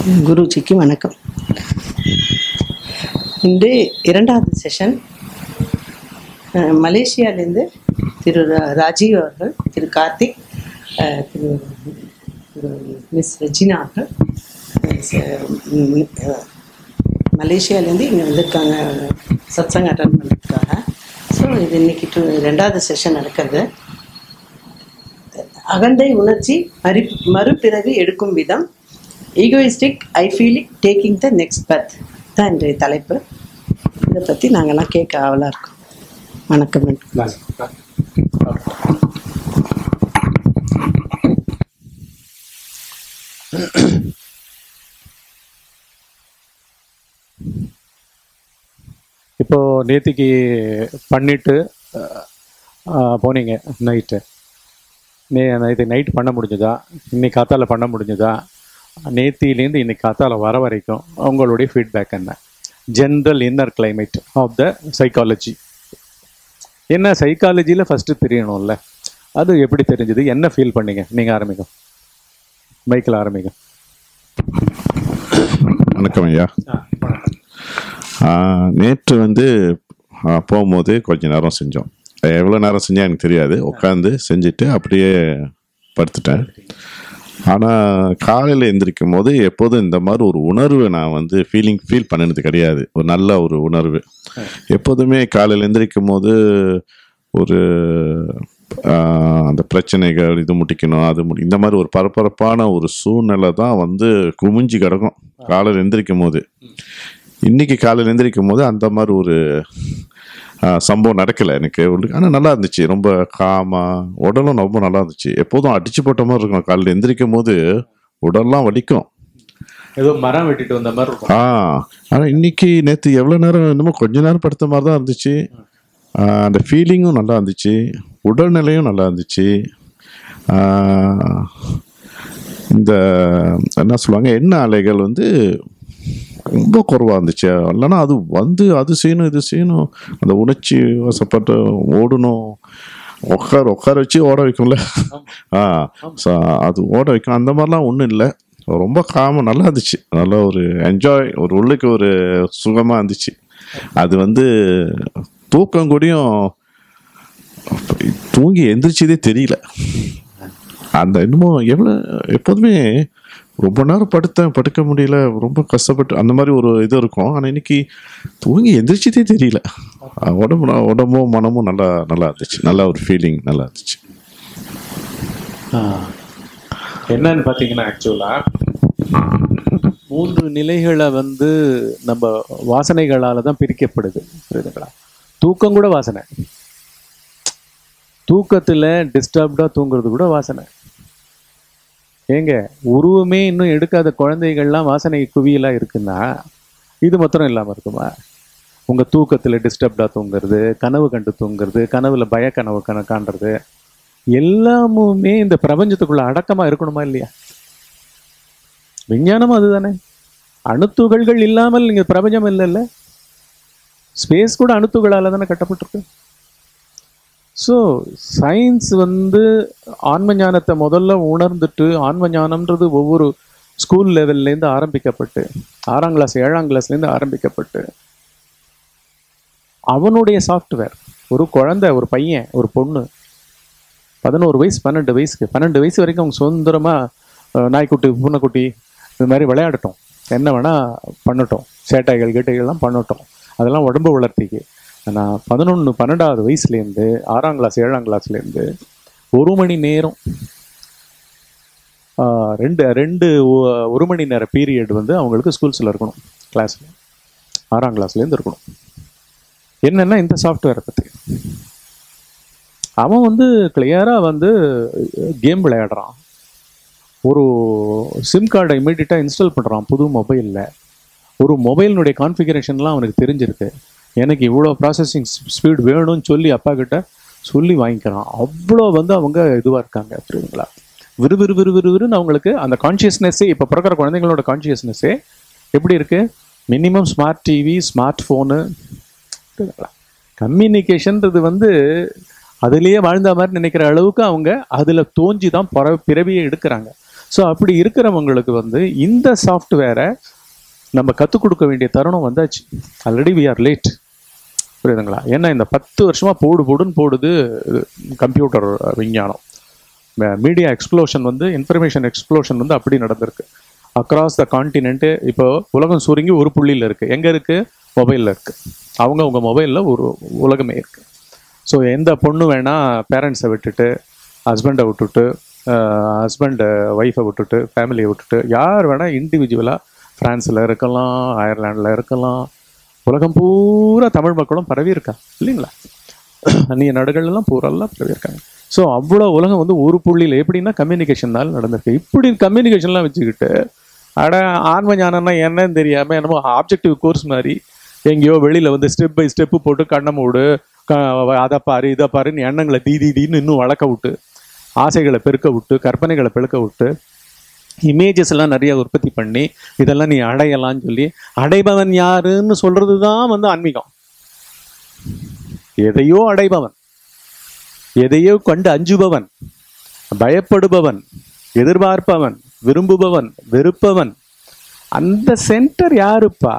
குருஜிக்கு வணக்கம் இன்று இரண்டாவது செஷன் அஹ், மலேசியாவிலேருந்து திரு ரா- ராஜீவ் அவர்கள் திரு கார்த்திக் அஹ், திரு திரு மிஸ் ரெஜினா அவர்கள் அஹ், ச- ம், அஹ், மலேசியாவிலேருந்து இங்கே வந்திருக்காங்க சத்சங் அட்டன் பண்ணுறதுக்காக ஸோ இது இன்னைக்கு டு ரெண்டாவது செஷன் நடக்கிறது அகண்டை உணர்ச்சி மறு மறுபிறவி எடுக்கும் விதம் egoistic I feel it taking the next birth தான் இன்றைய தலைப்பு இதை பற்றி நாங்கள்லாம் கேட்க ஆவலாக இருக்கோம் வணக்கம் இப்போ நேத்திக்கு பண்ணிட்டு அஹ், போனீங்க நைட்டு நே நேற்று நைட் பண்ண முடிஞ்சதா இன்னைக்கு காத்தால பண்ண முடிஞ்சதா நேத்திலேருந்து இன்னைக்கு காத்தால வர வரைக்கும் உங்களுடைய ஃபீட்பேக் என்ன general inner climate of the psychology என்ன சைக்காலஜியில் ஃபஸ்ட்டு தெரியணும்ல அது எப்படி தெரிஞ்சது என்ன ஃபீல் பண்ணீங்க நீங்கள் ஆரம்பிங்க மைக்கில் ஆரம்பிங்க வணக்கம் ஐயா ஆ, நேற்று வந்து ஆ, போகும்போது கொஞ்ச நேரம் செஞ்சோம் எவ்வளோ நேரம் செஞ்சேன் எனக்கு தெரியாது உட்காந்து செஞ்சுட்டு அப்படியே படுத்துட்டேன் ஆனால் காலையில் எந்திரிக்கும் போது எப்போதும் இந்த மாதிரி ஒரு உணர்வு நான் வந்து ஃபீலிங் ஃபீல் பண்ணினது கிடையாது ஒரு நல்ல ஒரு உணர்வு எப்போதுமே காலையில் எந்திரிக்கும் போது ஒரு ஆ, அந்த பிரச்சனைகள் இது முடிக்கணும் அது முடி இந்த மாதிரி ஒரு பரபரப்பான ஒரு சூழ்நிலை தான் வந்து குமிஞ்சு கிடக்கும் காலையில் எந்திரிக்கும் போது இன்னைக்கு காலையில் எந்திரிக்கும் போது அந்த மாதிரி ஒரு ஆ, சம்பவம் நடக்கலை எனக்கு ஆனால் நல்லா இருந்துச்சு ரொம்ப காமா உடலும் ரொம்ப நல்லா இருந்துச்சு எப்போதும் அடிச்சு போட்ட மாதிரி இருக்கும் காலையில் எந்திரிக்கும் போது உடல்லாம் வலிக்கும் ஏதோ மரம் வெட்டிட்டு வந்த மாதிரி இருக்கும் ஆ ஆனால் இன்னைக்கு நேற்று எவ்வளோ நேரம் என்னமோ கொஞ்ச நேரம் படுத்த மாதிரி தான் இருந்துச்சு ஆ, அந்த ஃபீலிங்கும் நல்லா இருந்துச்சு உடல்நிலையும் நல்லா இருந்துச்சு ஆ, இந்த என்ன சொல்லுவாங்க எண்ணெய் அலைகள் வந்து ரொம்ப குறைவாக இருந்துச்சு இல்லைன்னா அது வந்து அது செய்யணும் இது செய்யணும் அந்த உணர்ச்சி வசப்பட்டு ஓடணும் உட்கார உட்கார வச்சு ஓட வைக்கும்ல ஆ ஸோ அது ஓட வைக்கும் அந்த மாதிரிலாம் ஒன்றும் இல்லை ரொம்ப காம நல்லா இருந்துச்சு நல்ல ஒரு என்ஜாய் ஒரு உள்ளுக்கு ஒரு சுகமாக இருந்துச்சு அது வந்து தூக்கம் கூடயும் தூங்கி எந்திரிச்சதே தெரியல அந்த இன்னமும் எவ்வளோ எப்போதுமே ரொம்ப நேரம் படுத்தேன் படுக்க முடியல ரொம்ப கஷ்டப்பட்டு அந்த மாதிரி ஒரு இது இருக்கும் ஆனால் இன்னைக்கு தூங்கி எந்திரிச்சதே தெரியல அஹ் உடம்பு ந- உடம்பும் மனமும் நல்லா நல்லா இருந்துச்சு நல்ல ஒரு ஃபீலிங் நல்லா இருந்துச்சு ஆ. என்னன்னு பார்த்தீங்கன்னா ஆக்சுவலாக மூன்று நிலைகளை வந்து நம்ம வாசனைகளால தான் பிரிக்கப்படுது புரியுதுங்களா தூக்கம் கூட வாசனை தூக்கத்தில் டிஸ்டர்ப்டாக தூங்குறது கூட வாசனை ஏங்க உருவமே இன்னும் எடுக்காத குழந்தைகள்லாம் வாசனை குவியலாக இருக்குன்னா இது மாத்திரம் இல்லாமல் இருக்குமா உங்கள் தூக்கத்தில் டிஸ்டர்ப்டாக தூங்குறது கனவு கண்டு தூங்குறது கனவுல பயக்கனவு கன காண்றது எல்லாமுமே இந்த பிரபஞ்சத்துக்குள்ள அடக்கமா இருக்கணுமா இல்லையா விஞ்ஞானம் அதுதானே அணுத்துகள்கள் இல்லாமல் இங்க பிரபஞ்சம் இல்லைல்ல ஸ்பேஸ் கூட அணுத்துகளால தானே கட்டப்பட்டிருக்கு ஸோ சயின்ஸ் வந்து ஆன்ம ஞானத்தை முதல்ல உணர்ந்துட்டு ஆன்ம ஞானம்ன்றது ஒவ்வொரு ஸ்கூல் லெவல்லேருந்து ஆரம்பிக்கப்பட்டு ஆறாம் கிளாஸ் ஏழாம் கிளாஸ்லேருந்து ஆரம்பிக்கப்பட்டு அவனுடைய சாஃப்ட்வேர் ஒரு குழந்தை ஒரு பையன் ஒரு பொண்ணு பதினோரு வயசு பன்னெண்டு வயசுக்கு பன்னெண்டு வயசு வரைக்கும் அவங்க சுதந்திரமாக நாய்க்குட்டி பூனைக்குட்டி இது மாதிரி விளையாடட்டும் என்ன வேணால் பண்ணட்டும் சேட்டைகள் கீட்டைகள்லாம் பண்ணட்டும் அதெல்லாம் உடம்பு வளர்த்திக்கு ஆனால் பதினொன்று பன்னெண்டாவது வயசுலேருந்து ஆறாம் கிளாஸ் ஏழாம் கிளாஸ்லேருந்து ஒரு மணி நேரம் ஆஹ், ரெண்டு ரெண்டு ஒ- ஒரு மணி நேர பீரியட் வந்து அவங்களுக்கு ஸ்கூல்ஸில் இருக்கணும் கிளாஸில் ஆறாம் கிளாஸ்லேருந்து இருக்கணும் என்னென்னா இந்த சாஃப்ட்வேரை பற்றி அவன் வந்து கிளியராக வந்து கேம் விளையாடுறான் ஒரு சிம் கார்டை இமீடியட்டாக இன்ஸ்டால் பண்ணுறான் புது மொபைலில் ஒரு மொபைலினுடைய கான்ஃபிகரேஷன்லாம் அவனுக்கு தெரிஞ்சிருக்கு எனக்கு இவ்வளோ ப்ராசஸிங் ஸ்பீட் வேணும்னு சொல்லி அப்பா கிட்ட சொல்லி வாங்கிக்கிறான் அவ்வளோ வந்து அவங்க இதுவாக இருக்காங்க புரியுதுங்களா விறு விறு விறு விறு விறுன்னு அவங்களுக்கு அந்த கான்ஷியஸ்னஸ்ஸே இப்போ பிறக்கிற குழந்தைங்களோட கான்ஷியஸ்னஸ்ஸே எப்படி இருக்கு minimum smart TV smart phone கம்யூனிகேஷன்றது வந்து அதுலேயே வாழ்ந்த மாதிரி நினைக்கிற அளவுக்கு அவங்க அதில் தோஞ்சி தான் பிற பிறவியை எடுக்கிறாங்க ஸோ அப்படி இருக்கிறவங்களுக்கு வந்து இந்த சாஃப்ட்வேரை நம்ம கற்றுக் கொடுக்க வேண்டிய தருணம் வந்தாச்சு ஆல்ரெடி வி ஆர் லேட் புரியுதுங்களா ஏன்னா இந்த பத்து வருஷமா போடு போடுன்னு போடுது கம்ப்யூட்டர் விஞ்ஞானம் மீடியா எக்ஸ்ப்ளோஷன் வந்து இன்ஃபர்மேஷன் எக்ஸ்ப்ளோஷன் வந்து அப்படி நடந்திருக்கு அக்ராஸ் த காண்டினென்ட்டு இப்போ உலகம் சுருங்கி ஒரு புள்ளியில் இருக்குது எங்கே இருக்குது மொபைலில் இருக்குது அவங்க உங்க மொபைலில் ஒரு உலகமே இருக்குது ஸோ எந்த பொண்ணு வேணால் பேரண்ட்ஸை விட்டுட்டு ஹஸ்பண்டை விட்டுட்டு ஹஸ்பண்டை ஒய்ஃபை விட்டுட்டு ஃபேமிலியை விட்டுட்டு யார் வேணால் இண்டிவிஜுவலாக ஃப்ரான்ஸில் இருக்கலாம் அயர்லாண்டில் இருக்கலாம் உலகம் பூரா தமிழ் மக்களும் பரவி இருக்கா இல்லைங்களா அந்நிய நாடுகள்லாம் பூரெல்லாம் பரவி இருக்காங்க ஸோ அவ்வளோ உலகம் வந்து ஒரு புள்ளியில் எப்படின்னா கம்யூனிகேஷன் நடந்திருக்கு இப்படி கம்யூனிகேஷன்லாம் வச்சுக்கிட்டு அட ஆன்ம ஞானம்னா என்னன்னு தெரியாமல் என்னமோ ஆப்ஜெக்டிவ் கோர்ஸ் மாதிரி எங்கேயோ வெளியில் வந்து ஸ்டெப் பை ஸ்டெப்பு போட்டு கண்ணை மூடு க- அதை பாரு இதை பாருன்னு எண்ணங்களை தீ தீ தீன்னு இன்னும் வளர்க்க விட்டு ஆசைகளை பெருக்க விட்டு கற்பனைகளை பெருக்க விட்டு இமேஜஸ் எல்லாம் நிறைய உற்பத்தி பண்ணி இதெல்லாம் நீ அடையலாம்னு சொல்லி அடைபவன் யாருன்னு சொல்றது தான் வந்து ஆன்மீகம் எதையோ அடைபவன் எதையோ கண்டு அஞ்சுபவன் பயப்படுபவன் எதிர்பார்ப்பவன் விரும்புபவன் வெறுப்பவன் அந்த சென்டர் யாருப்பா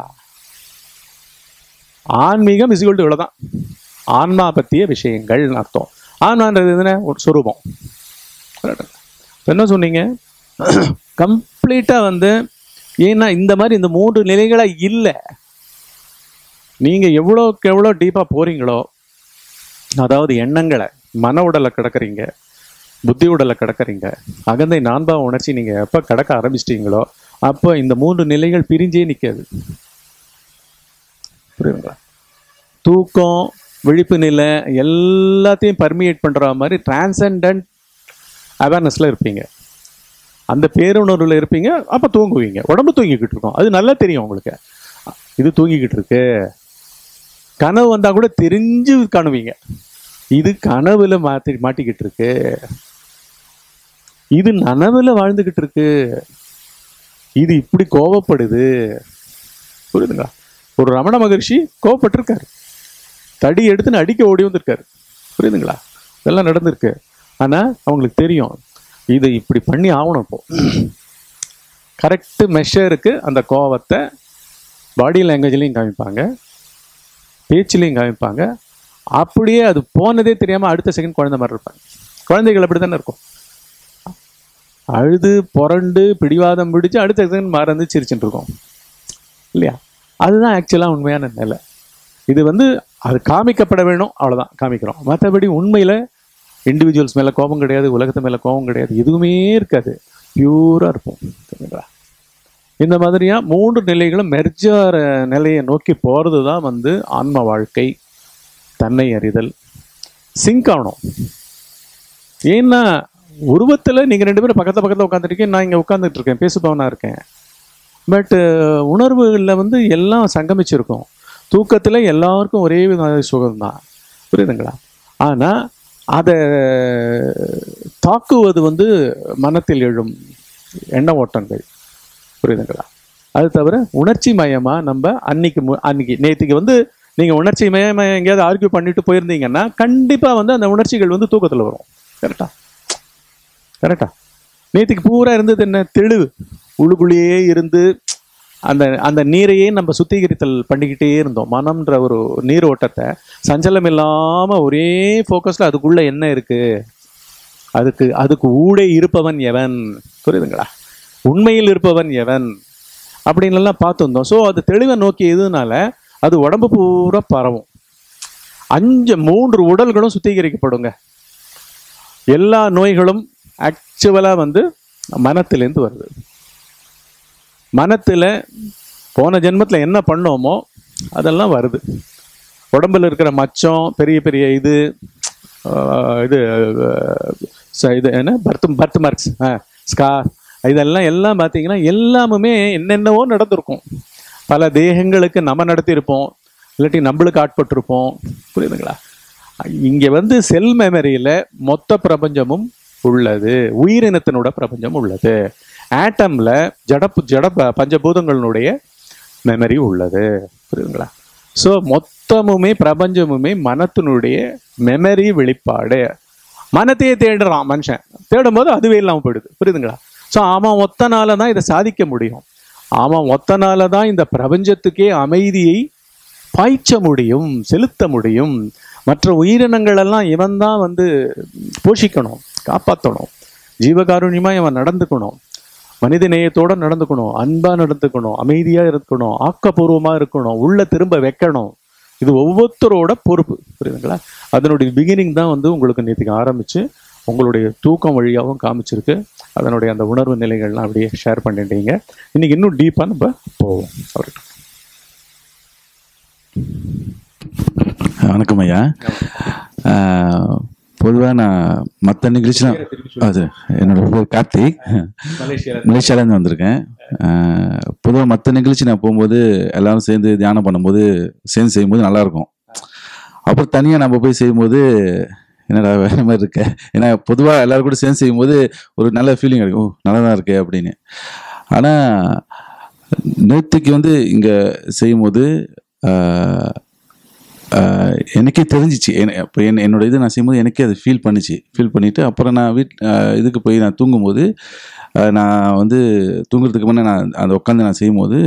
ஆன்மீகம் இசுகொண்டு இவ்வளவுதான் ஆன்மா பற்றிய விஷயங்கள் அர்த்தம் ஆன்மான்றது என்ன ஒரு சுரூபம் இப்ப என்ன சொன்னீங்க கம்ப்ளீட்டாக வந்து ஏன்னா இந்த மாதிரி இந்த மூன்று நிலைகளா இல்லை நீங்கள் எவ்வளோக்கு எவ்வளோ டீப்பாக போறீங்களோ அதாவது எண்ணங்களை மன உடலை கிடக்குறீங்க புத்தி உடலை கிடக்குறீங்க அகந்தை நான்பா உணர்ச்சி நீங்கள் எப்போ கிடக்க ஆரம்பிச்சிட்டீங்களோ அப்போ இந்த மூன்று நிலைகள் பிரிஞ்சே நிற்காது புரியுதுங்களா தூக்கம் விழிப்பு நிலை எல்லாத்தையும் பர்மியேட் பண்ணுற மாதிரி டிரான்சண்டன்ட் அவேர்னஸில் இருப்பீங்க அந்த பேருணர்வில் இருப்பீங்க அப்போ தூங்குவீங்க உடம்பு தூங்கிக்கிட்டு இருக்கும் அது நல்லா தெரியும் உங்களுக்கு இது தூங்கிக்கிட்டு இருக்கு கனவு வந்தால் கூட தெரிஞ்சு காணுவீங்க இது கனவுல மாத்தி மாட்டிக்கிட்டு இருக்கு இது நனவுல வாழ்ந்துகிட்டு இருக்கு இது இப்படி கோவப்படுது புரியுதுங்களா ஒரு ரமண மகரிஷி கோவப்பட்டிருக்காரு தடி எடுத்துன்னு அடிக்க ஓடி வந்திருக்காரு புரியுதுங்களா இதெல்லாம் நடந்திருக்கு ஆனா அவங்களுக்கு தெரியும் இது இப்படி பண்ணி ஆகணும் இப்போ கரெக்ட் மெஷருக்கு அந்த கோவத்தை பாடி லாங்குவேஜ்லையும் காமிப்பாங்க பேச்சிலையும் காமிப்பாங்க அப்படியே அது போனதே தெரியாம அடுத்த செகண்ட் குழந்தை மாதிரி இருப்பாங்க குழந்தைகள் அப்படி தானே இருக்கும் அழுது புரண்டு பிடிவாதம் பிடிச்சு அடுத்த செகண்ட் மறந்து சிரிச்சுட்டு இருக்கோம் இல்லையா அதுதான் ஆக்சுவலாக உண்மையான நிலை இது வந்து அது காமிக்கப்பட வேணும் அவ்வளவுதான் காமிக்கிறோம் மற்றபடி உண்மையில இண்டிவிஜுவல்ஸ் மேல கோபம் கிடையாது உலகத்து மேல கோபம் கிடையாது எதுவுமே இருக்காது பியூரா இருப்போம் சரிங்களா இந்த மாதிரியா மூன்று நிலைகளும் மெர்ஜார நிலையை நோக்கி போறது தான் வந்து ஆன்ம வாழ்க்கை தன்னை அறிதல் சிங்க் ஆகணும் ஏன்னா உருவத்துல நீங்க ரெண்டு பேரும் பக்கத்துல பக்கத்துல உட்காந்துருக்கீங்க நான் இங்க உட்காந்துட்டு இருக்கேன் பேசுபவனா இருக்கேன் பட் உணர்வுகளில் வந்து எல்லாம் சங்கமிச்சிருக்கும் தூக்கத்துல எல்லாருக்கும் ஒரே வித சுகம்தான் புரியுதுங்களா ஆனா அதை தாக்குவது வந்து மனத்தில் எழும் எண்ண ஓட்டங்கள் புரியுதுங்களா அது தவிர உணர்ச்சி மயமா நம்ம அன்னைக்கு மு- அன்னைக்கு நேற்றுக்கு வந்து நீங்க உணர்ச்சி மயமா எங்கேயாவது ஆர்கியூ பண்ணிட்டு போயிருந்தீங்கன்னா கண்டிப்பா வந்து அந்த உணர்ச்சிகள் வந்து தூக்கத்துல வரும் கரெக்டா கரெக்டா நேற்றுக்கு பூரா இருந்தது என்ன தெளிவு உள்ளுக்குள்ளேயே இருந்து அந்த அந்த நீரையே நம்ம சுத்திகரித்தல் பண்ணிக்கிட்டே இருந்தோம் மனம்ன்ற ஒரு நீர் ஓட்டத்தை சஞ்சலம் இல்லாம ஒரே ஃபோக்கஸ்ல அதுக்குள்ள என்ன இருக்கு அதுக்கு அதுக்கு ஊடே இருப்பவன் எவன் புரியுதுங்களா உண்மையில் இருப்பவன் எவன் அப்படின்னு எல்லாம் பார்த்துருந்தோம் ஸோ அது தெளிவை நோக்கி எதுனால அது உடம்பு பூரா பரவும் அஞ்சு மூன்று உடல்களும் சுத்திகரிக்கப்படுங்க எல்லா நோய்களும் ஆக்சுவலாக வந்து மனத்திலேருந்து வருது மனத்தில் போன ஜென்மத்தில் என்ன பண்ணோமோ அதெல்லாம் வருது உடம்புல இருக்கிற மச்சம் பெரிய பெரிய இது ஆஹ், இது ஆஹ், ச- இது என்ன பர்த் பர்த் மார்க்ஸ் ஸ்கார் இதெல்லாம் எல்லாம் பார்த்தீங்கன்னா எல்லாமுமே என்னென்னவோ நடந்திருக்கும் பல தேகங்களுக்கு நம்ம நடத்தியிருப்போம் இல்லாட்டி நம்மளுக்கு ஆட்பட்டிருப்போம் புரியுதுங்களா இங்கே வந்து செல் மெமரியில் மொத்த பிரபஞ்சமும் உள்ளது உயிரினத்தினோட பிரபஞ்சம் உள்ளது ஆட்டம்ல ஜடப்பு ஜட ப- பஞ்சபூதங்களினுடைய மெமரி உள்ளது புரியுதுங்களா ஸோ மொத்தமுமே பிரபஞ்சமுமே மனத்தினுடைய மெமரி வெளிப்பாடு மனத்தையே தேடுறான் மனுஷன் தேடும் போது அதுவே இல்லாமல் போயிடுது புரியுதுங்களா ஸோ அவன் ஒத்தனால தான் இதை சாதிக்க முடியும் அவன் ஒத்தனால தான் இந்த பிரபஞ்சத்துக்கே அமைதியை பாய்ச்ச முடியும் செலுத்த முடியும் மற்ற உயிரினங்கள் எல்லாம் இவன் தான் வந்து போஷிக்கணும் காப்பாற்றணும் ஜீவகாருண்யமா இவன் நடந்துக்கணும் மனித நேயத்தோட நடந்துக்கணும் அன்பா நடந்துக்கணும் அமைதியா இருக்கணும் ஆக்கப்பூர்வமா இருக்கணும் உள்ள திரும்ப வைக்கணும் இது ஒவ்வொருத்தரோட பொறுப்பு புரியுதுங்களா அதனுடைய பிகினிங் தான் வந்து உங்களுக்கு நேற்றுக்கு ஆரம்பிச்சு உங்களுடைய தூக்கம் வழியாகவும் காமிச்சிருக்கு அதனுடைய அந்த உணர்வு நிலைகள்லாம் அப்படியே ஷேர் பண்ணிட்டீங்க இன்னைக்கு இன்னும் டீப்பாக நம்ம போவோம் அவர்கிட்ட வணக்கம் ஐயா பொதுவாக நான் மற்ற நிகழ்ச்சிலாம் அது என்னோட பேர் கார்த்திக் மலேசியால மலேசியாலேருந்து வந்திருக்கேன் பொதுவாக மற்ற நிகழ்ச்சி நான் போகும்போது எல்லாரும் சேர்ந்து தியானம் பண்ணும்போது சேர்ந்து செய்யும்போது நல்லா இருக்கும் அப்புறம் தனியாக நம்ம போய் செய்யும்போது என்னடா வேற மாதிரி இருக்க ஏன்னா பொதுவாக எல்லாரும் கூட சேர்ந்து செய்யும்போது ஒரு நல்ல ஃபீலிங் கிடைக்கும் ஓ நல்லா தான் இருக்கே அப்படின்னு ஆனால் நேற்றுக்கு வந்து இங்கே செய்யும்போது ஆஹ், ஆஹ், எனக்கே தெரிஞ்சிச்சு இப்போ என் என்னோட இது நான் செய்யும்போது எனக்கே அது ஃபீல் பண்ணிச்சு ஃபீல் பண்ணிவிட்டு அப்புறம் நான் வீட் ஆஹ், இதுக்கு போய் நான் தூங்கும்போது ஆஹ், நான் வந்து தூங்குறதுக்கு முன்னே நான் அந்த உட்காந்து நான் செய்யும்போது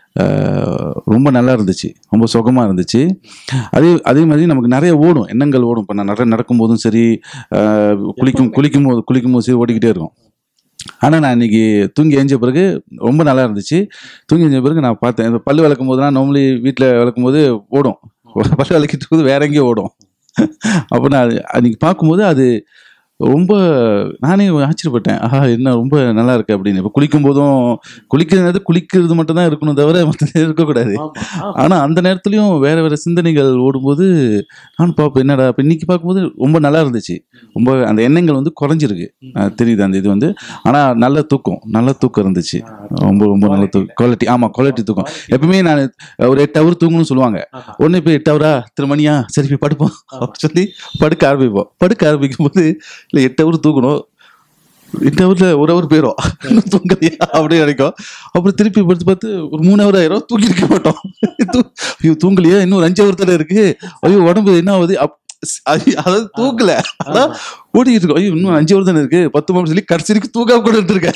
ஆஹ், ரொம்ப நல்லா இருந்துச்சு ரொம்ப சுகமாக இருந்துச்சு அதே அதே மாதிரி நமக்கு நிறைய ஓடும் எண்ணங்கள் ஓடும் இப்போ நான் நிறைய நடக்கும்போதும் சரி ஆஹ், குளிக்கும் குளிக்கும் போது குளிக்கும் போது சரி ஓடிக்கிட்டே இருக்கும் ஆனால் நான் இன்னைக்கு தூங்கி எஞ்ச பிறகு ரொம்ப நல்லா இருந்துச்சு தூங்கி எஞ்ச பிறகு நான் பார்த்தேன் இந்த பல்லு விளக்கும் போதுலாம் நார்மலி வீட்டில் விளக்கும் போது ஓடும் பல்லு விளக்கிட்டு போது வேற எங்கேயோ ஓடும் அப்போ நான் அது அன்னைக்கு பார்க்கும்போது அது ரொம்ப நானே ஆச்சரியப்பட்டேன் ஆஹா என்ன ரொம்ப நல்லா இருக்கு அப்படின்னு இப்போ குளிக்கும் போதும் குளிக்கிறது குளிக்கிறது மட்டும் தான் இருக்கணும் தவிர மற்ற இருக்கக்கூடாது ஆனா அந்த நேரத்துலயும் வேற வேற சிந்தனைகள் ஓடும்போது நான் பார்ப்பேன் என்னடா இப்போ இன்னைக்கு பார்க்கும்போது ரொம்ப நல்லா இருந்துச்சு ரொம்ப அந்த எண்ணங்கள் வந்து குறைஞ்சிருக்கு அஹ் தெரியுது அந்த இது வந்து ஆனா நல்ல தூக்கம் நல்ல தூக்கம் இருந்துச்சு ரொம்ப ரொம்ப நல்ல தூக்கம் குவாலிட்டி ஆமா குவாலிட்டி தூக்கம் எப்பவுமே நான் ஒரு எட்டு ஹவர் தூங்கணும்னு சொல்லுவாங்க ஒன்று போய் எட்டு ஹவரா திரு மணியா சரி போய் படுப்போம் அப்படின்னு சொல்லி படுக்க ஆரம்பிப்போம் படுக்க ஆரம்பிக்கும் போது இல்லை எட்டு ஹவர் தூக்கணும் எட்டு ஹவர்ல ஒரு ஹவர் போயிடும் இன்னும் தூங்கலையா அப்படின்னு நினைக்கும் அப்புறம் திருப்பி படுத்து பார்த்து ஒரு மூணு ஹவர் ஆயிரும் தூங்கி இருக்க மாட்டோம் தூ- ஐயோ தூங்கலையா இன்னும் ஒரு அஞ்சு ஹவர் தானே இருக்கு ஐயோ உடம்பு என்ன ஆகுது அப்- ஐயோ, அதாவது தூக்கல அதான் ஓடிக்கிட்டு இருக்கோம் ஐயோ இன்னும் அஞ்சு ஹவர் தானே இருக்கு பத்து மணி சொல்லி கடைசி வரைக்கும் தூக்காம கூட இருக்கேன்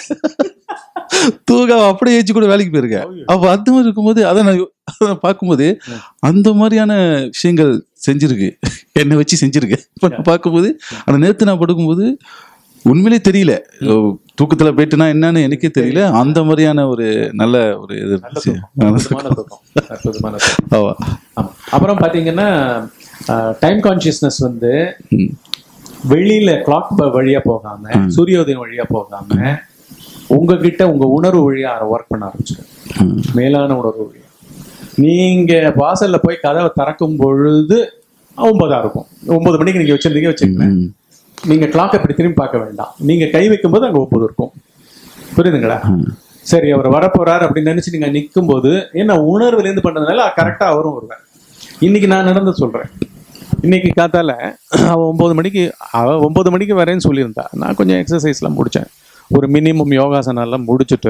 தூக்காம அப்படியே ஏச்சு கூட வேலைக்கு போயிருக்கேன் அப்ப அந்த மாதிரி இருக்கும்போது அதை நான் யோ- அதை நான் பார்க்கும்போது அந்த மாதிரியான விஷயங்கள் செஞ்சிருக்கு என்னை வச்சு செஞ்சிருக்கு இப்ப நான் பார்க்கும்போது அந்த நேத்து நான் படுக்கும்போது உண்மையிலே தெரியல ஓ, தூக்கத்துல போயிட்டுனா என்னன்னு எனக்கே தெரியல அந்த மாதிரியான ஒரு நல்ல ஒரு இது இருந்துச்சு அற்புதமான தூக்கம் அற்புதமான தூக்கம் ஆமா. ஆமா. அப்புறம் பாத்தீங்கன்னா டைம் கான்சியஸ்னஸ் வந்து ம். வெளியில கிளாக் வழியா போகாம சூரியோதயம் வழியா போகாம உங்ககிட்ட உங்க உணர்வு வழியா ஒர்க் பண்ண ஆரம்பிச்சிடும் ம். மேலான உணர்வு வழியா நீங்க வாசல்ல போய் கதவை திறக்கும் பொழுது ஒன்பதா இருக்கும் ஒன்பது மணிக்கு நீங்க வச்சிருந்தீங்க வச்சுக்கோங்க ம். நீங்க கிளாக் இப்படி திரும்பி பார்க்க வேண்டாம் நீங்க கை வைக்கும்போது அங்க ஒன்பது இருக்கும் புரியுதுங்களா சரி அவர் வரப்போறாரு அப்படின்னு நினைச்சு நீங்க நிற்கும் போது என்ன உணர்வுல இருந்து பண்ணதுனால கரெக்டா அவரும் வருவார் இன்னைக்கு நான் நடந்து சொல்றேன் இன்னைக்கு காத்தால அவ ஒன்பது மணிக்கு அவ ஒன்பது மணிக்கு வரேன்னு சொல்லியிருந்தா நான் கொஞ்சம் எக்ஸசைஸ்லாம் முடிச்சேன் ஒரு மினிமம் யோகாசனம் எல்லாம் முடிச்சுட்டு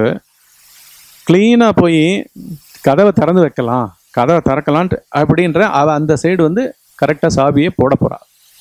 க்ளீனாக போய் கதவை திறந்து வைக்கலாம் கதவை திறக்கலான்ட்டு அப்படின்ற அவ அந்த சைடு வந்து கரெக்டாக சாவியை போட போறா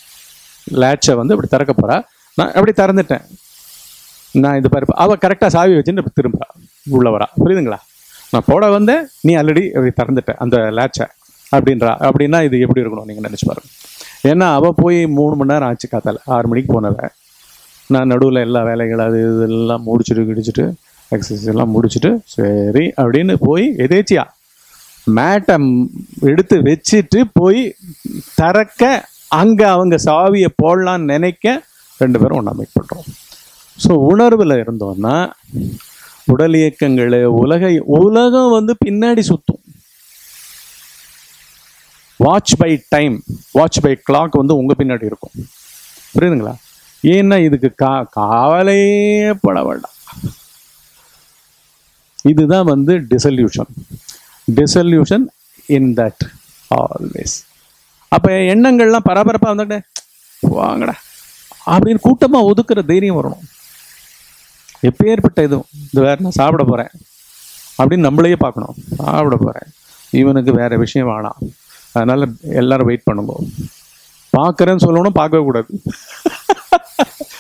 லேட்சை வந்து அப்படி திறக்க போறா நான் அப்படி திறந்துட்டேன் நான் இது பாரு அவ கரெக்டாக சாவி வச்சுட்டு திரும்புறா உள்ள வரா புரியுதுங்களா நான் போட வந்தேன் நீ ஆல்ரெடி அப்படி திறந்துட்ட அந்த லேட்சை அப்படின்றா அப்படின்னா இது எப்படி இருக்கணும் நீங்கள் நினச்சி பாருங்க ஏன்னா அவ போய் மூணு மணி நேரம் ஆச்சு காத்தால ஆறு மணிக்கு போனவ நான் நடுவில் எல்லா வேலைகள் அது இதெல்லாம் முடிச்சுட்டு கிடிச்சிட்டு எக்ஸசைஸ் எல்லாம் முடிச்சுட்டு சரி அப்படின்னு போய் எதேச்சியா மேட்டை எடுத்து வச்சுட்டு போய் திறக்க அங்கே அவங்க சாவியை போடலான்னு நினைக்க ரெண்டு பேரும் ஒன்றா மீட் பண்ணுறோம் ஸோ உணர்வில் இருந்தோம்னா உடல் இயக்கங்கள் உலக உலகம் வந்து பின்னாடி சுத்தும் watch by time watch by clock வந்து உங்க பின்னாடி இருக்கும் புரியுதுங்களா ஏன்னா இதுக்கு கா காவலையே பட வேண்டாம் இதுதான் வந்து dissolution dissolution in that always அப்போ எண்ணங்கள்லாம் பரபரப்பாக வந்துட்டு வாங்கடா அப்படின்னு கூட்டமாக ஒதுக்குற தைரியம் வரணும் எப்பேற்பட்ட இதுவும் இது வேற நான் சாப்பிட போகிறேன் அப்படின்னு நம்மளையே பார்க்கணும் சாப்பிட போகிறேன் இவனுக்கு வேற விஷயம் வேணாம் அதனால எல்லாரும் வெயிட் பண்ணுங்க பார்க்குறேன்னு சொல்லணும் பார்க்கவே கூடாது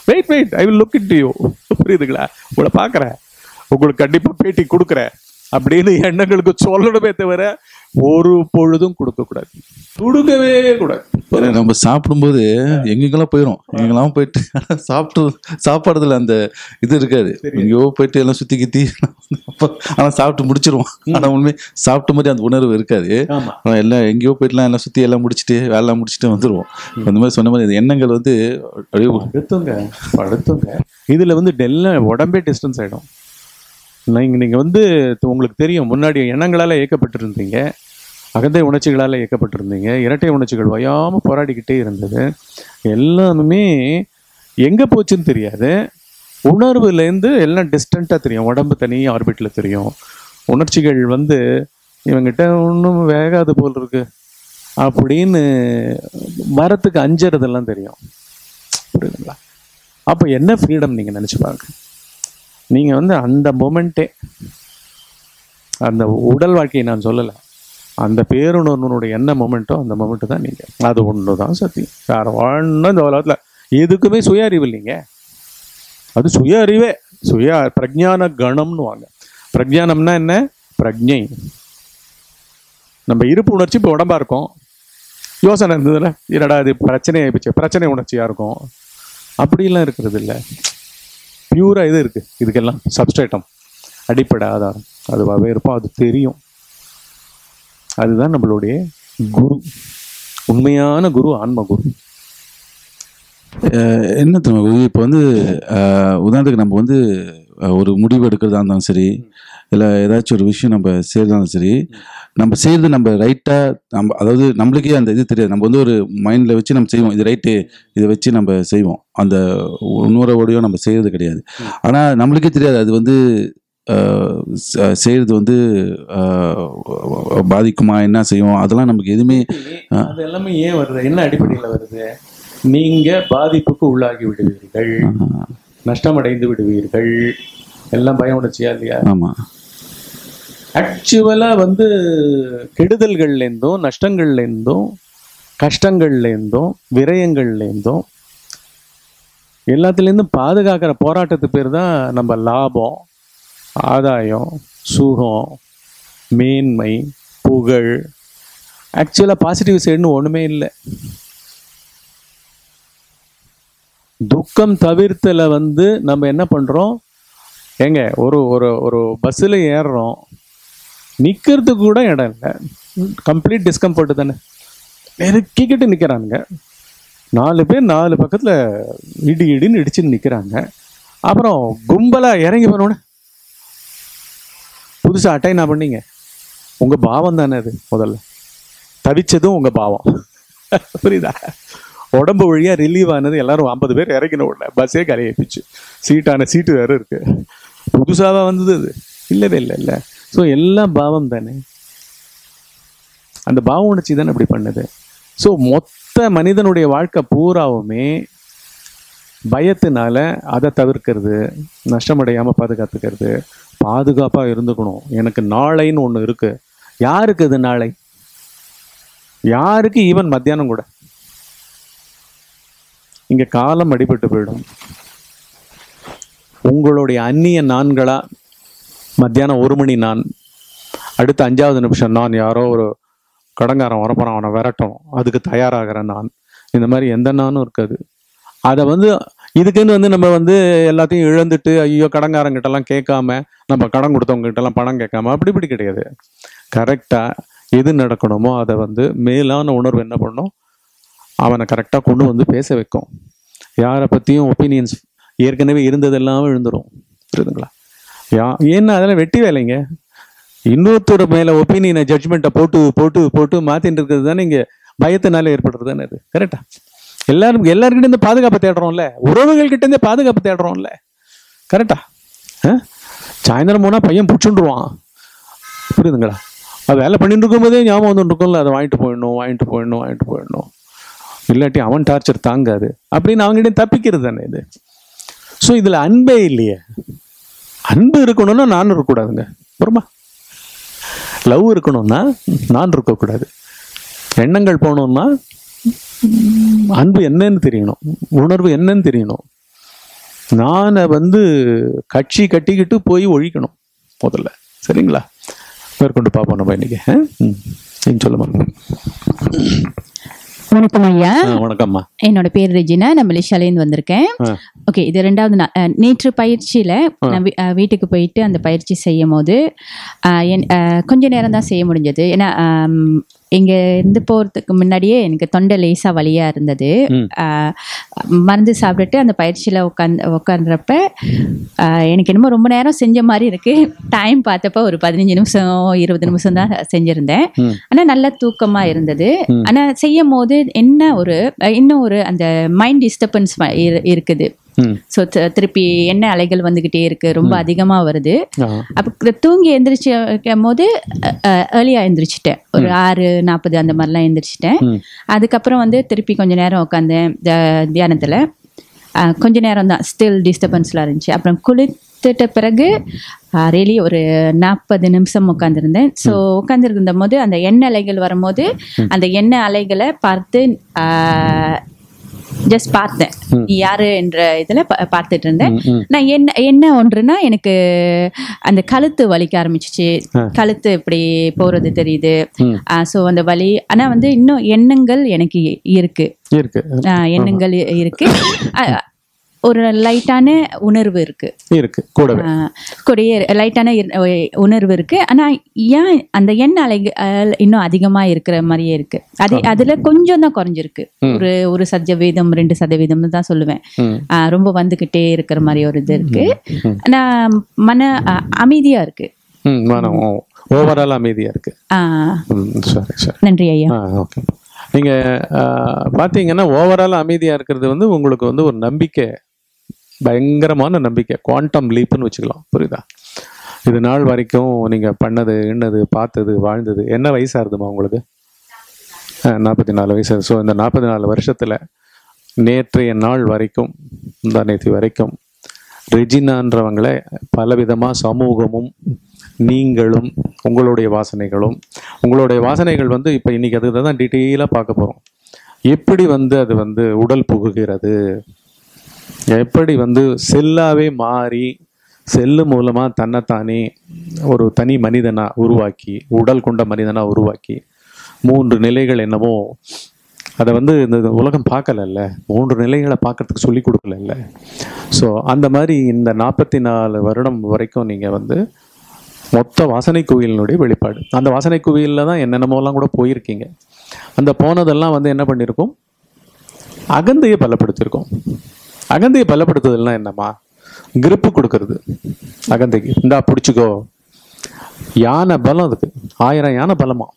wait wait I will look in you புரியுதுங்களா உங்களை பார்க்குறேன் உங்களுக்கு கண்டிப்பாக பேட்டி கொடுக்குறேன் அப்படின்னு எண்ணங்களுக்கு சொல்லணுமே தவிர ஒரு பொழுதும் கொடுக்கக்கூடாது கொடுக்கவே கூடாது ஏன்னா நம்ம சாப்பிடும்போது எங்கெங்கெல்லாம் போயிடும் எங்கெல்லாம் போயிட்டு சாப்பிட்டு சாப்பாடுல அந்த இது இருக்காது எங்கேயோ போயிட்டு எல்லாம் சுத்தி கித்தி அப்ப ஆனா சாப்பிட்டு முடிச்சிருவோம் ஆனா உண்மை சாப்பிட்ட மாதிரி அந்த உணர்வு இருக்காது ஆமா ஆனா எல்லாம் எங்கேயோ போயிட்டுலாம் எல்லாம் சுத்தி எல்லாம் முடிச்சுட்டு வேலைலாம் முடிச்சுட்டு வந்துருவோம் அந்த மாதிரி சொன்ன மாதிரி இந்த எண்ணங்கள் வந்து அப்படியே படுத்துங்க படுத்துங்க இதுல வந்து எல்லாம் உடம்பே டிஸ்டன்ஸ் ஆயிடும் நீங்க நீங்க வந்து உங்களுக்கு தெரியும் முன்னாடி எண்ணங்களால இயக்கப்பட்டிருந்தீங்க அகந்தை உணர்ச்சிகளால இயக்கப்பட்டிருந்தீங்க இரட்டை உணர்ச்சிகள் வயாம போராடிக்கிட்டே இருந்தது எல்லாமே எங்க போச்சுன்னு தெரியாது உணர்வுலேருந்து எல்லாம் டிஸ்டண்ட்டாக தெரியும் உடம்பு தனி ஆர்பிட்டில் தெரியும் உணர்ச்சிகள் வந்து இவங்கிட்ட ஒன்றும் வேகாது போல் இருக்கு அப்படின்னு வரத்துக்கு அஞ்சறதெல்லாம் தெரியும் புரியுதுங்களா அப்போ என்ன ஃப்ரீடம் நீங்கள் நினச்சி பாருங்க நீங்கள் வந்து அந்த மொமெண்ட்டே அந்த உடல் வாழ்க்கையை நான் சொல்லலை அந்த பேருணர்வனுடைய என்ன மொமெண்ட்டோ அந்த மொமெண்ட்டு தான் நீங்கள் அது ஒன்று தான் சத்தியம் வேறு ஒன்றும் இந்த உலகத்தில் எதுக்குமே சுய அறிவு இல்லைங்க அது சுய அறிவே சுய பிரஜான கணம்னு வாங்க பிரஜானம்னா என்ன பிரஜை நம்ம இருப்பு உணர்ச்சி இப்போ உடம்பா இருக்கும் யோசனை இருந்ததுல என்னடா இது பிரச்சனை ஆயிடுச்சு பிரச்சனை உணர்ச்சியாக இருக்கும் அப்படிலாம் இருக்கிறது இல்லை பியூராக இது இருக்குது இதுக்கெல்லாம் சப்ஸ்ட்ரேட்டம் அடிப்படை ஆதாரம் அதுவாகவே இருப்போம் அது தெரியும் அதுதான் நம்மளுடைய குரு உண்மையான குரு ஆன்ம குரு அஹ் என்ன தெரியுமா இப்போ வந்து அஹ், உதாரணத்துக்கு நம்ம வந்து அஹ், ஒரு முடிவு எடுக்கிறதா இருந்தாலும் சரி இல்லை ஏதாச்சும் ஒரு விஷயம் நம்ம செய்யறதா இருந்தாலும் சரி நம்ம செய்யறது நம்ம ரைட்டாக நம்ம அதாவது நம்மளுக்கே அந்த இது தெரியாது நம்ம வந்து ஒரு மைண்டில் வச்சு நம்ம செய்வோம் இது ரைட்டு இதை வச்சு நம்ம செய்வோம் அந்த உணர்வோடையோ நம்ம செய்யறது கிடையாது ஆனால் நம்மளுக்கே தெரியாது அது வந்து அஹ், ச- செய்யறது வந்து அஹ், பாதிக்குமா என்ன செய்யும் அதெல்லாம் நமக்கு எதுவுமே அது எல்லாமே ஏன் வருது என்ன அடிப்படையில் வருது நீங்க பாதிப்புக்கு உள்ளாகி விடுவீர்கள் நஷ்டமடைந்து விடுவீர்கள் எல்லாம் பய உணர்ச்சியா இல்லையா ஆமாம் ஆக்சுவலா வந்து கெடுதல்கள்லேருந்தும் நஷ்டங்கள்லேருந்தும் கஷ்டங்கள்லேருந்தும் விரயங்கள்லேருந்தும் எல்லாத்துலேருந்தும் பாதுகாக்கிற போராட்டத்து பேர் தான் நம்ம லாபம் ஆதாயம் சுகம் மேன்மை புகழ் ஆக்சுவலாக பாசிட்டிவ் சைடுன்னு ஒன்றுமே இல்லை துக்கம் தவிர்த்தல வந்து நம்ம என்ன பண்ணுறோம் ஏங்க ஒரு ஒரு ஒரு பஸ்ஸில் ஏறுறோம் நிற்கிறதுக்கு கூட இடம் இல்லை கம்ப்ளீட் டிஸ்கம்ஃபர்ட் தானே நெருக்கிக்கிட்டு நிற்கிறானுங்க நாலு பேர் நாலு பக்கத்தில் இடி இடின்னு இடிச்சுன்னு நிற்கிறாங்க அப்புறம் கும்பலாக இறங்கி போனோடனே புதுசாக அட்டைனா பண்ணீங்க உங்கள் பாவம் தானே அது முதல்ல தவிச்சதும் உங்கள் பாவம் புரியுதா உடம்பு வழியாக ரிலீவ் ஆனது எல்லாரும் ஐம்பது பேர் இறங்கின உடனே பஸ்ஸே கரையாயிடுச்சு சீட்டான சீட்டு வேறு இருக்கு புதுசாக வந்தது அது இல்லவே இல்லை இல்லை ஸோ எல்லாம் பாவம் தானே அந்த பாவ உணர்ச்சி தானே அப்படி பண்ணுது ஸோ மொத்த மனிதனுடைய வாழ்க்கை பூராவுமே பயத்தினால அதை தவிர்க்கிறது நஷ்டமடையாமல் பாதுகாத்துக்கிறது பாதுகாப்பாக இருந்துக்கணும் எனக்கு நாளைன்னு ஒன்று இருக்கு யாருக்கு அது நாளை யாருக்கு ஈவன் மத்தியானம் கூட இங்க காலம் அடிபட்டு போயிடும் உங்களுடைய அந்நிய நான்களா மத்தியானம் ஒரு மணி நான் அடுத்த அஞ்சாவது நிமிஷம் நான் யாரோ ஒரு கடங்காரன் வரப்போறான் அவனை விரட்டணும் அதுக்கு தயாராகிறேன் நான் இந்த மாதிரி எந்த நானும் இருக்காது அதை வந்து இதுக்குன்னு வந்து நம்ம வந்து எல்லாத்தையும் இழந்துட்டு ஐயோ கடங்காரங்கிட்டலாம் கேட்காம நம்ம கடன் கொடுத்தவங்ககிட்டலாம் பணம் கேட்காம அப்படி இப்படி கிடையாது கரெக்டாக எது நடக்கணுமோ அதை வந்து மேலான உணர்வு என்ன பண்ணும் அவனை கரெக்டாக கொண்டு வந்து பேச வைக்கும் யாரை பற்றியும் ஒப்பீனியன்ஸ் ஏற்கனவே இருந்ததெல்லாம் விழுந்துரும் புரியுதுங்களா யா ஏன்னா அதெல்லாம் வெட்டி வேலைங்க இன்னொருத்தர் மேலே ஒப்பீனியனை ஜட்ஜ்மெண்ட்டை போட்டு போட்டு போட்டு மாற்றிட்டு இருக்கிறது தானே இங்கே பயத்தினால ஏற்படுறது தானே அது கரெக்டா எல்லாரும் எல்லாருக்கிட்ட இருந்து பாதுகாப்பு தேடுறோம்ல உறவுகள் கிட்ட இருந்தே பாதுகாப்பு தேடுறோம்ல கரெக்டா சாயந்தரம் போனால் பையன் பிடிச்சுண்டுருவான் புரியுதுங்களா அது வேலை பண்ணிட்டு இருக்கும்போதே ஞாபகம் வந்துட்டு இருக்கும்ல அதை வாங்கிட்டு போயிடணும் வாங்கிட்டு போயிடணும் வாங்கிட்டு போயிடணும் இல்லாட்டி அவன் டார்ச்சர் தாங்காது அப்படின்னு அவங்ககிட்ட தப்பிக்கிறது தானே இது ஸோ இதில் அன்பே இல்லையே அன்பு இருக்கணும்னா நான் இருக்கக்கூடாதுங்க அப்புறமா லவ் இருக்கணும்னா நான் இருக்கக்கூடாது எண்ணங்கள் போகணும்னா ம், அன்பு என்னன்னு தெரியணும் உணர்வு என்னன்னு தெரியணும் நானை வந்து கட்சி கட்டிக்கிட்டு போய் ஒழிக்கணும் முதல்ல சரிங்களா மேற்கொண்டு பார்ப்போம் நம்ம இன்னைக்கு ஆ? ம் நீங்க சொல்லுமா வணக்கம் ஐயா ஆ, வணக்கம்மா என்னோட பேர் ரெஜினா நான் மலேசியாலேருந்து வந்திருக்கேன் ஆ. ஓகே இது ரெண்டாவது நாள் அஹ், நேற்று பயிற்சியில நான் வீ- அஹ், வீட்டுக்கு போயிட்டு அந்த பயிற்சி செய்யும் போது அஹ், என் அஹ், கொஞ்ச நேரம் தான் செய்ய முடிஞ்சது ஏன்னா ஆம், இங்க இருந்து போறதுக்கு முன்னாடியே எனக்கு தொண்டை லேசா வலியா இருந்தது ம். அஹ், மருந்து சாப்பிட்டுட்டு அந்த பயிற்சியில உட்காந்து உட்காந்துறப்ப எனக்கு என்னமோ ரொம்ப நேரம் செஞ்ச மாதிரி இருக்கு டைம் பார்த்தப்ப ஒரு பதினஞ்சு நிமிஷம் இருபது நிமிஷம் தான் செஞ்சிருந்தேன் ம். ஆனா நல்ல தூக்கமா இருந்தது ம். ஆனா செய்யும் போது என்ன ஒரு அஹ், இன்னும் ஒரு அந்த மைண்ட் டிஸ்டர்பன்ஸ் இருக்குது ம் ஸோ திருப்பி என்ன அலைகள் வந்துகிட்டே இருக்கு ரொம்ப அதிகமா வருது ஆ அப்போ தூங்கி எந்திரிச்சுக்கும் போது ஏர்லியா எந்திரிச்சிட்டேன் ஒரு ஆறு நாற்பது அந்த மாதிரிலாம் எந்திரிச்சிட்டேன் ம். அதுக்கப்புறம் வந்து திருப்பி கொஞ்ச நேரம் உட்காந்தேன் த- தியானத்துல அஹ், கொஞ்ச நேரம் தான் ஸ்டில் டிஸ்டர்பன்ஸ்லாம் இருந்துச்சு அப்புறம் குளித்துட்ட பிறகு ரெலி ஒரு நாற்பது நிமிஷம் உட்காந்துருந்தேன் ஸோ உட்காந்துருந்த போது அந்த எண்ணெய் அலைகள் வரும்போது அந்த எண்ணெய் அலைகளை பார்த்து ஜஸ்ட் பார்த்தேன் நீ யாரு என்ற இதுல பா- பார்த்துட்டு இருந்தேன் ம், ம். நான் என்ன என்ன ஒன்றுனா எனக்கு அந்த கழுத்து வலிக்க ஆரம்பிச்சிச்சு கழுத்து இப்படி போறது தெரியுது ம். ஸோ அந்த வலி ஆனா வந்து இன்னும் எண்ணங்கள் எனக்கு இருக்கு இருக்கு ஆஹ் எண்ணங்கள் இ- இருக்கு ஆஹ் ஒரு லைட்டான உணர்வு இருக்கு இருக்கு கூடவே ஆஹ் கூடயே லைட்டான உணர்வு இருக்கு ஆனா ஏன் அந்த எண்ணெய் அலைகள் இன்னும் அதிகமா இருக்கிற மாதிரியே இருக்கு அது அதுல கொஞ்சம் தான் குறைஞ்சிருக்கு ஒரு ஒரு சதவீதம் ரெண்டு சதவீதம்னு தான் சொல்லுவேன் ம். ஆஹ் ரொம்ப வந்துகிட்டே இருக்கிற மாதிரி ஒரு இது இருக்கு ஆனா மன ஆஹ் அமைதியா இருக்கு ம் மனம் ஓவரால் அமைதியா இருக்கு ஆஹ் ம் சரி சரி நன்றி ஐயா ஆ ஓகே நீங்கள் பார்த்தீங்கன்னா ஓவரால் அமைதியாக இருக்கிறது வந்து உங்களுக்கு வந்து ஒரு நம்பிக்கை பயங்கரமான நம்பிக்கை குவாண்டம் லீப்புன்னு வச்சுக்கலாம் புரியுதா இது நாள் வரைக்கும் நீங்கள் பண்ணது எண்ணது பார்த்தது வாழ்ந்தது என்ன வயசாக இருதுமா உங்களுக்கு நாற்பத்தி நாலு வயசு ஸோ இந்த நாற்பத்தி நாலு வருஷத்தில் நேற்றைய நாள் வரைக்கும் இந்த நேற்று வரைக்கும் ரெஜினான்றவங்களை பலவிதமாக சமூகமும் நீங்களும் உங்களுடைய வாசனைகளும் உங்களுடைய வாசனைகள் வந்து இப்போ இன்னைக்கு அதுக்கு தான் டீட்டெயிலாக பார்க்க போகிறோம் எப்படி வந்து அது வந்து உடல் புகுகிறது எப்படி வந்து செல்லாவே மாறி செல்லு மூலமாக தன்னைத்தானே ஒரு தனி மனிதனா உருவாக்கி உடல் கொண்ட மனிதனா உருவாக்கி மூன்று நிலைகள் என்னமோ அதை வந்து இந்த உலகம் பார்க்கலல்ல மூன்று நிலைகளை பார்க்கறதுக்கு சொல்லி கொடுக்கலல்ல ஸோ அந்த மாதிரி இந்த நாற்பத்தி நாலு வருடம் வரைக்கும் நீங்கள் வந்து மொத்த வாசனை குவியலினுடைய வெளிப்பாடு அந்த வாசனை குவியலில் தான் என்னென்னமோலாம் கூட போயிருக்கீங்க அந்த போனதெல்லாம் வந்து என்ன பண்ணியிருக்கும் அகந்தையை பலப்படுத்தியிருக்கோம் அகந்தையை பலப்படுத்துதல்னா என்னம்மா கிரிப்பு கொடுக்கறது அகந்தைக்கு இந்தா பிடிச்சிக்கோ யானை பலம் அதுக்கு ஆயிரம் யானை பலமா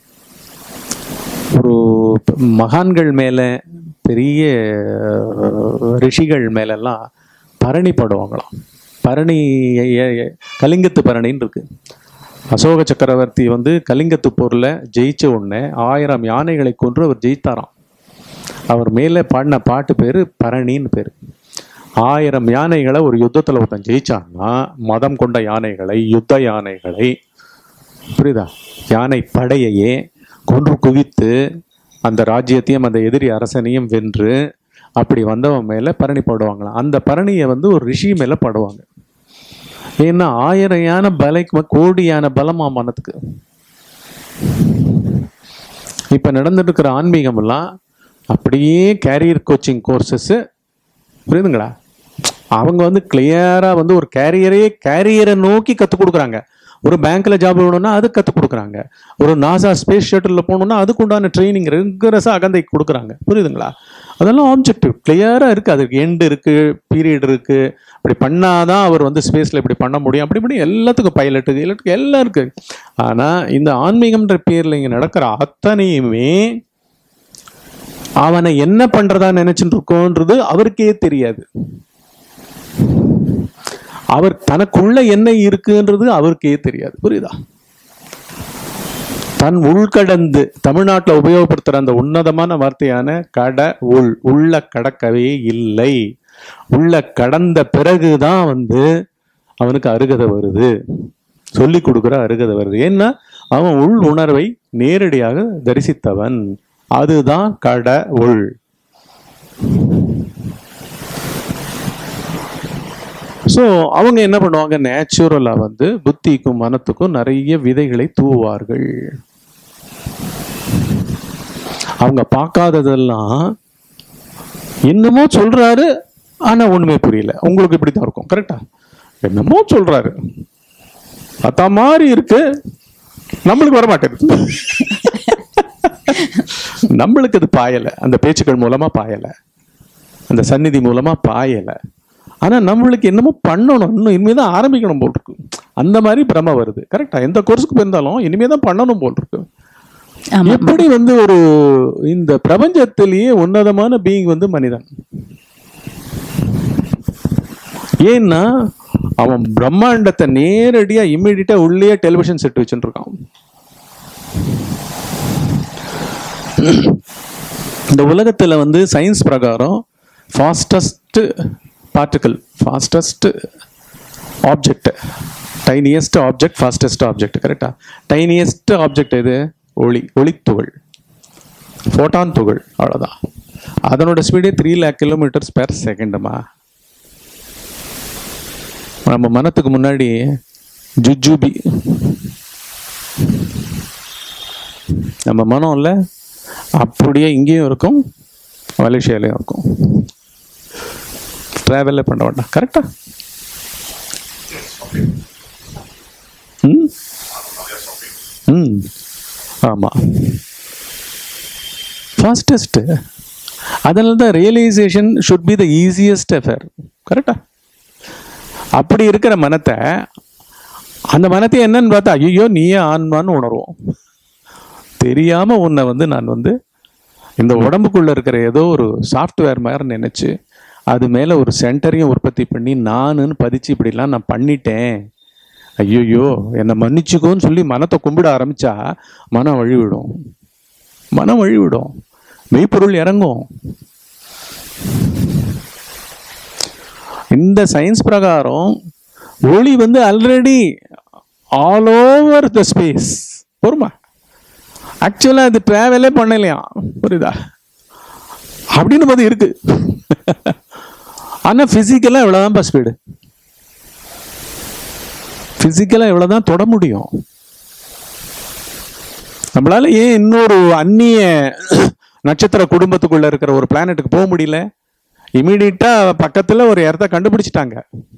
ஒரு மகான்கள் மேலே பெரிய அஹ், ரிஷிகள் மேலெல்லாம் பரணி போடுவாங்களாம் பரணி எ- எ- கலிங்கத்து பரணின்னு இருக்கு அசோக சக்கரவர்த்தி வந்து கலிங்கத்து போரில் ஜெயிச்ச உடனே ஆயிரம் யானைகளை கொன்று அவர் ஜெயித்தாராம் அவர் மேலே பாடின பாட்டு பேர் பரணின்னு பேர் ஆயிரம் யானைகளை ஒரு யுத்தத்தில் ஒருத்தன் ஜெயிச்சான்னா மதம் கொண்ட யானைகளை யுத்த யானைகளை புரியுதா யானை படையையே கொன்று குவித்து அந்த ராஜ்யத்தையும் அந்த எதிரி அரசனையும் வென்று அப்படி வந்தவன் மேலே பரணி போடுவாங்களாம் அந்த பரணியை வந்து ஒரு ரிஷி மேலே பாடுவாங்க ஏன்னா ஆயிரம் யானை பலைக்கு கோடி யானை பலமா மனத்துக்கு இப்போ நடந்துட்டு இருக்கிற ஆன்மீகமெல்லாம் அப்படியே கேரியர் கோச்சிங் கோர்சஸ் புரியுதுங்களா அவங்க வந்து கிளியராக வந்து ஒரு கேரியரே கேரியரை நோக்கி கற்றுக் கொடுக்குறாங்க ஒரு பேங்க்ல ஜாப் வேணும்னா அது கற்றுக் கொடுக்குறாங்க ஒரு நாசா ஸ்பேஸ் ஷட்டிலில் போகணும்னா அதுக்கு உண்டான ட்ரைனிங் ரெகுலரஸாக அகந்தை கொடுக்குறாங்க புரியுதுங்களா அதெல்லாம் ஆப்ஜெக்டிவ் கிளியராக இருக்குது அதுக்கு எண்டு இருக்குது பீரியட் இருக்குது அப்படி பண்ணாதான் அவர் வந்து ஸ்பேஸில் இப்படி பண்ண முடியும் அப்படி இப்படி எல்லாத்துக்கும் பைலட்டுக்கு இல்லட்டுக்கு எல்லாம் இருக்குது ஆனால் இந்த ஆன்மீகம்ன்ற பேரில் இங்கே நடக்கிற அத்தனையுமே அவனை என்ன பண்றதா நினைச்சுட்டு இருக்கோன்றது அவருக்கே தெரியாது அவர் தனக்குள்ள என்ன இருக்குன்றது அவருக்கே தெரியாது புரியுதா தன் உள்கடந்து தமிழ்நாட்டில் உபயோகப்படுத்துற அந்த உன்னதமான வார்த்தையான கட உள் உள்ள கடக்கவே இல்லை உள்ள கடந்த பிறகுதான் வந்து அவனுக்கு அருகதை வருது சொல்லி கொடுக்குற அருகதை வருது ஏன்னா அவன் உள் உணர்வை நேரடியாக தரிசித்தவன் அதுதான் கட உள் ஸோ அவங்க என்ன பண்ணுவாங்க நேச்சுரலாக வந்து புத்திக்கும் மனத்துக்கும் நிறைய விதைகளை தூவார்கள் அவங்க பார்க்காததெல்லாம் என்னமோ சொல்றாரு ஆனா ஒண்ணுமே புரியல உங்களுக்கு இப்படி தான் இருக்கும் கரெக்டா என்னமோ சொல்றாரு பார்த்தா மாதிரி இருக்கு நம்மளுக்கு வர மாட்டேங்குது நம்மளுக்கு அது பாயல அந்த பேச்சுக்கள் மூலமா பாயல அந்த சந்நிதி மூலமா பாயல ஆனா நம்மளுக்கு என்னமோ பண்ணணும் இன்னும் இனிமே தான் ஆரம்பிக்கணும் போல் இருக்கு அந்த மாதிரி பிரம வருது கரெக்டா எந்த கோர்ஸுக்கு போயிருந்தாலும் இனிமே தான் பண்ணணும் போல் இருக்கு ஆமா எப்படி வந்து ஒரு இந்த பிரபஞ்சத்திலேயே உன்னதமான பீயிங் வந்து மனிதன் ஏன்னா அவன் பிரம்மாண்டத்தை நேரடியா இம்மிடியா உள்ளே டெலிவிஷன் செட் வச்சுட்டு இருக்கான் இந்த உலகத்துல வந்து சயின்ஸ் பிரகாரம் fastest particle fastest object tiniest object fastest object கரெக்டா டைனியஸ்ட் ஆப்ஜெக்ட் எது ஒளி ஒளித்துகள் ஃபோட்டான் துகள் அவ்வளோதான் அதனோட ஸ்பீடே த்ரீ லேக் கிலோமீட்டர்ஸ் பெர் செகண்டுமா நம்ம மனத்துக்கு முன்னாடி ஜுஜுபி நம்ம மனம் இல்லை அப்படியே இங்கேயும் இருக்கும் மலேசியாலையும் இருக்கும் ட்ராவலே பண்ண வேண்டாம் கரெக்டா ம் ம் ஆமாம் ஃபாஸ்டஸ்ட்டு அதனால தான் realisation should be the easiest effort கரெக்டா அப்படி இருக்கிற மனத்தை அந்த மனத்தை என்னன்னு பார்த்தா ஐயோ நீயே ஆன்மான்னு உணர்வோம் தெரியாம உன்னை வந்து நான் வந்து இந்த உடம்புக்குள்ள இருக்கிற ஏதோ ஒரு சாஃப்ட்வேர் மாதிரி நினைச்சு அது மேல ஒரு சென்டரையும் உற்பத்தி பண்ணி நானுன்னு பதிச்சு இப்படிலாம் நான் பண்ணிட்டேன் ஐயோ என்னை மன்னிச்சுக்கோன்னு சொல்லி மனத்தை கும்பிட ஆரம்பிச்சா மனம் வழிவிடும் மனம் வழிவிடும் மெய்ப்பொருள் இறங்கும் இந்த சயின்ஸ் பிரகாரம் ஒளி வந்து already all over the space பொறுமா ஆக்சுவலாக அது ட்ராவலே பண்ணலையாம் புரியுதா அப்படின்னு போது இருக்கு ஆனால் ஃபிசிக்கலாக இவ்வளோதான்ப்பா ஸ்பீடு ஃபிசிக்கலாக இவ்வளோதான் தொட முடியும் நம்மளால ஏன் இன்னொரு அந்நிய நட்சத்திர குடும்பத்துக்குள்ள இருக்கிற ஒரு பிளானட்டுக்கு போக முடியல இமீடியட்டா பக்கத்துல ஒரு இடத்த கண்டுபிடிச்சிட்டாங்க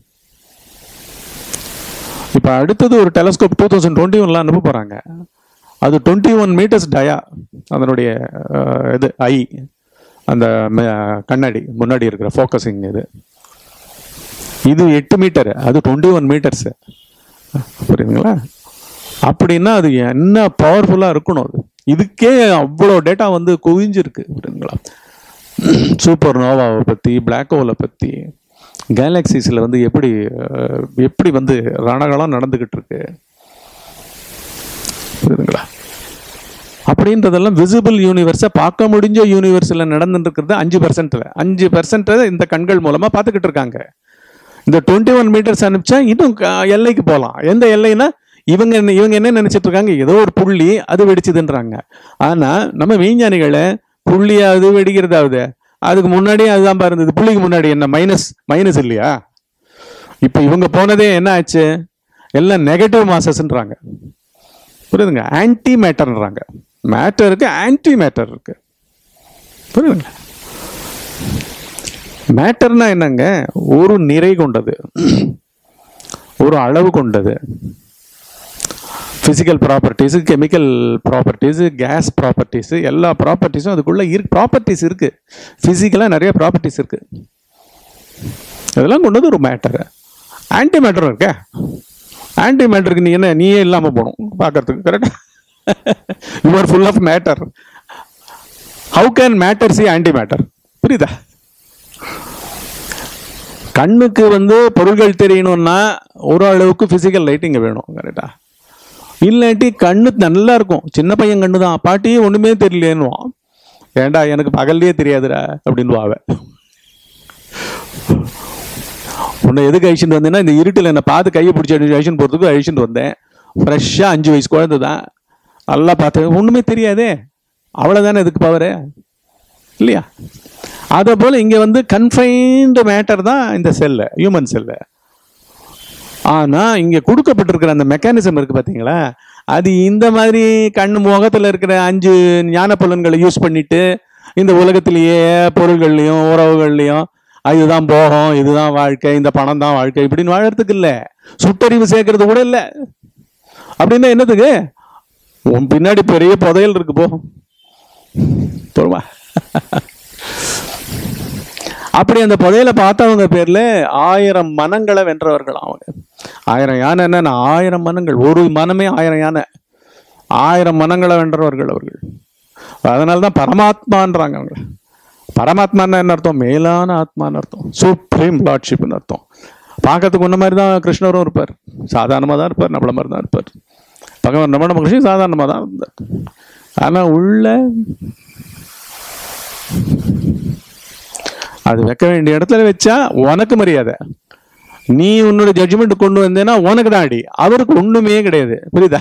இப்ப அடுத்தது ஒரு டெலஸ்கோப் டூ தௌசண்ட் டுவெண்ட்டி ஒன்ல அனுப்ப போறாங்க அது டுவெண்ட்டி ஒன் மீட்டர்ஸ் டயா அதனுடைய அஹ், இது ஐ அந்த ம- கண்ணாடி முன்னாடி இருக்கிற ஃபோக்கஸிங் இது இது எட்டு மீட்டர் அது டுவெண்ட்டி ஒன் மீட்டர்ஸ் புரியுதுங்களா அப்படின்னா அது என்ன பவர்ஃபுல்லாக இருக்கணும் அது இதுக்கே அவ்வளோ டேட்டா வந்து குவிஞ்சிருக்கு புரியுதுங்களா சூப்பர் நோவாவை பற்றி பிளாக் ஹோலை பற்றி கேலக்சிஸில் வந்து எப்படி அஹ், எப்படி வந்து ரணகலம் நடந்துக்கிட்டு இருக்கு புரியுதுங்களா அப்படின்றதெல்லாம் விசிபிள் யூனிவர்ஸை பார்க்க முடிஞ்ச யூனிவர்ஸில் நடந்துட்டு இருக்கிறது அஞ்சு பர்சன்ட்ல அஞ்சு பர்சன்ட் இந்த கண்கள் மூலமாக பார்த்துக்கிட்டு இருக்காங்க இந்த டுவெண்ட்டி ஒன் மீட்டர்ஸ் அனுப்பிச்சா இன்னும் க- எல்லைக்கு போகலாம் எந்த எல்லைன்னா இவங்க என்ன- இவங்க என்ன நினைச்சிட்டு இருக்காங்க ஏதோ ஒரு புள்ளி அது வெடிச்சுதுன்றாங்க ஆனா நம்ம விஞ்ஞானிகளை புள்ளி அது வெடிக்கிறதாவது அதுக்கு முன்னாடியே அதுதான் பாருந்தது புள்ளிக்கு முன்னாடி என்ன மைனஸ் மைனஸ் இல்லையா இப்போ இவங்க போனதே என்ன ஆச்சு எல்லாம் நெகட்டிவ் மாசஸ்ன்றாங்க புரியுதுங்க ஆன்டி மேட்டர்ன்றாங்க மேட்டருக்கு ஆன்டி மேட்டர் இருக்கு புரியுதுங்க மேட்டர்னா என்னங்க ஒரு நிறை கொண்டது ஒரு அளவு கொண்டது physical properties chemical properties gas properties எல்லா ப்ராப்பர்ட்டிஸும் அதுக்குள்ள இருக்கு ப்ராப்பர்ட்டிஸ் இருக்கு ஃபிசிக்கலாக நிறைய ப்ராப்பர்ட்டிஸ் இருக்கு இதெல்லாம் கொண்டது ஒரு மேட்டர் ஆன்டி மேட்டர் இருக்க ஆன்டி மேட்டருக்கு நீ என்ன நீயே இல்லாமல் போகணும் பார்க்கறதுக்கு கரெக்டாக you are full of matter how can matter see anti matter புரியுதா கண்ணுக்கு வந்து பொருள்கள் தெரியணும்னா ஒரு அளவுக்கு பிசிக்கல் லைட்டிங் வேணும் கரெக்டா இல்லாட்டி கண்ணு நல்லா இருக்கும் சின்ன பையன் கண்ணு தான் பாட்டி ஒண்ணுமே தெரியலேன்னுவான் ஏண்டா எனக்கு பகல்லையே தெரியாதுடா அப்படின்னு அவ உன்னை எதுக்கு அழிச்சுட்டு வந்தேன்னா இந்த இருட்டில் என்னை பார்த்து கையை பிடிச்சி அழிச்சுட்டு போகிறதுக்கு அழிச்சுட்டு வந்தேன் ஃப்ரெஷ்ஷாக அஞ்சு வயசு குழந்தை தான் நல்லா பார்த்து ஒன்றுமே தெரியாதே அவ்வளோதானே இதுக்கு பவரு இல்லையா அதே போல் இங்கே வந்து கன்ஃபைன்டு மேட்டர் தான் இந்த செல்லு ஹியூமன் செல்லு ஆனா இங்க கொடுக்கப்பட்டிருக்கிற அந்த மெக்கானிசம் இருக்கு பாத்தீங்களா அது இந்த மாதிரி கண் முகத்துல இருக்கிற அஞ்சு ஞான புலன்களை யூஸ் பண்ணிட்டு இந்த உலகத்திலேயே பொருள்கள்லையும் உறவுகள்லையும் இதுதான் போகம் இதுதான் வாழ்க்கை இந்த பணம் தான் வாழ்க்கை இப்படின்னு வாழறதுக்கு இல்ல சுட்டறிவு சேர்க்கறது கூட இல்ல அப்படின்னா என்னதுக்கு உன் பின்னாடி பெரிய புதையல் இருக்கு போ போமா அப்படி அந்த புதையல பார்த்தவங்க பேர்ல ஆயிரம் மனங்களை வென்றவர்கள் அவங்க ஆயிரம் யானை என்ன ஆயிரம் மனங்கள் ஒரு மனமே ஆயிரம் யானை ஆயிரம் மனங்களை வென்றவர்கள் அவர்கள் அதனால தான் பரமாத்மான்றாங்க அவங்க பரமாத்மான்னா என்ன அர்த்தம் மேலான ஆத்மான்னு அர்த்தம் சுப்ரீம் லார்ட்ஷிப்னு அர்த்தம் பார்க்கறதுக்கு ஒன்ன மாதிரி தான் கிருஷ்ணரும் இருப்பார் சாதாரணமாக தான் இருப்பார் நம்மள மாதிரி தான் இருப்பார் பகவான் ரமண மகர்ஷி சாதாரணமாக தான் இருந்தார் ஆனால் உள்ள அது வைக்க வேண்டிய இடத்துல வச்சா உனக்கு மரியாதை நீ உன்னோட ஜட்ஜ்மெண்ட் கொண்டு வந்தேன்னா உனக்கு தான் அடி அவருக்கு ஒண்ணுமே கிடையாது புரியுதா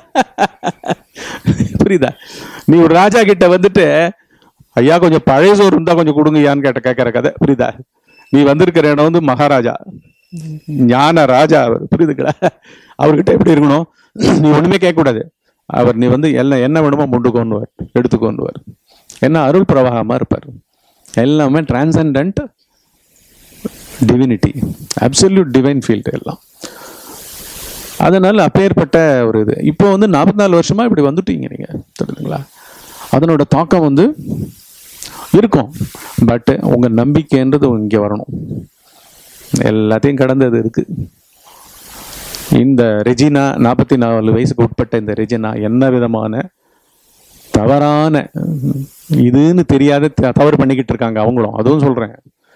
புரியுதா நீ ஒரு ராஜா கிட்ட வந்துட்டு ஐயா கொஞ்சம் பழைய சோறு இருந்தா கொஞ்சம் கொடுங்கய்யான்னு கேட்ட கேட்கற கதை புரியுதா நீ வந்திருக்கிற இடம் வந்து மகாராஜா ஞான ராஜா அவர் புரியுதுங்களா அவர்கிட்ட எப்படி இருக்கணும் நீ ஒண்ணுமே கேட்கக்கூடாது அவர் நீ வந்து எல்லாம் என்ன வேணுமோ முண்டுக்கொண்டுவார் எடுத்துக்கொண்டுவார் என்ன அருள் பிரவாகமா இருப்பார் எல்லாமே transcendent divinity absolute divine field எல்லாம் அதனால அப்பேற்பட்ட ஒரு இது இப்போ வந்து நாற்பத்தி நாலு வருஷமா இப்படி வந்துட்டீங்க நீங்க தெரியுதுங்களா அதனோட தாக்கம் வந்து இருக்கும் பட் உங்க நம்பிக்கைன்றது இங்க வரணும் எல்லாத்தையும் கடந்தது இருக்கு இந்த ரெஜினா நாற்பத்தி நாலு வயசுக்கு உட்பட்ட இந்த ரெஜினா என்ன விதமான தவறான இதுன்னு தெரியாத த- தவறு பண்ணிக்கிட்டு இருக்காங்க அவங்களும் அதுவும் சொல்றேன்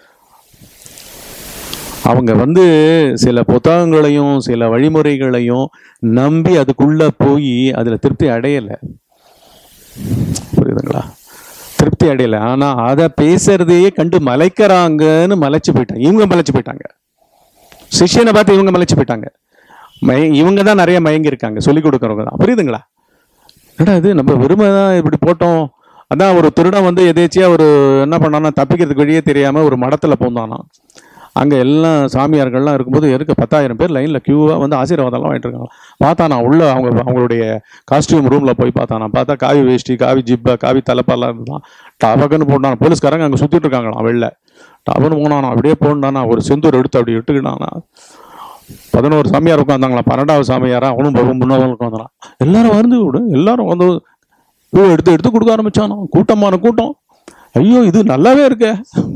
அவங்க வந்து சில புத்தகங்களையும் சில வழிமுறைகளையும் நம்பி அதுக்குள்ள போய் அதுல திருப்தி அடையல புரியுதுங்களா திருப்தி அடையல ஆனா அதை பேசுறதையே கண்டு மலைக்கிறாங்கன்னு மலைச்சு போயிட்டாங்க இவங்க மலைச்சு போயிட்டாங்க சிஷ்யனை பார்த்து இவங்க மலைச்சு போயிட்டாங்க மய இவங்க தான் நிறைய மயங்கி இருக்காங்க சொல்லிக் கொடுக்கறவங்க தான் புரியுதுங்களா என்னடா இது நம்ம வெறுமை தான் இப்படி போட்டோம் அதான் ஒரு திருடன் வந்து எதேச்சியா ஒரு என்ன பண்ணானா தப்பிக்கிறதுக்கு வழியே தெரியாம ஒரு மடத்துல போந்தானா அங்க எல்லாம் சாமியார்கள்லாம் இருக்கும்போது இருக்க பத்தாயிரம் பேர் லைன்ல கியூவா வந்து ஆசீர்வாதம்லாம் வாங்கிட்டு இருக்காங்க பார்த்தானா உள்ள அவங்க அவங்களுடைய காஸ்டியூம் ரூம்ல போய் பார்த்தானா பார்த்தா காவி வேஷ்டி காவி ஜிப்பா காவி தலைப்பாலாம் இருந்தான் டபக்குன்னு போட்டான் போலீஸ்காரங்க அங்க சுத்திட்டு இருக்காங்களாம் வெளில டபுன்னு போனானா அப்படியே போனானா ஒரு செந்தூர் எடுத்து அப்படி இட்டுக்கினானா பதினோரு சாமியார் உட்காந்தாங்களா பன்னெண்டாவது சாமியாரா அவனும் பகம் முன்னவங்க உட்காந்தான் எல்லாரும் வந்து விடு எல்லாரும் வந்து பூ எடுத்து எடுத்து கொடுக்க ஆரம்பிச்சானோ கூட்டமான கூட்டம் ஐயோ இது நல்லாவே இருக்கே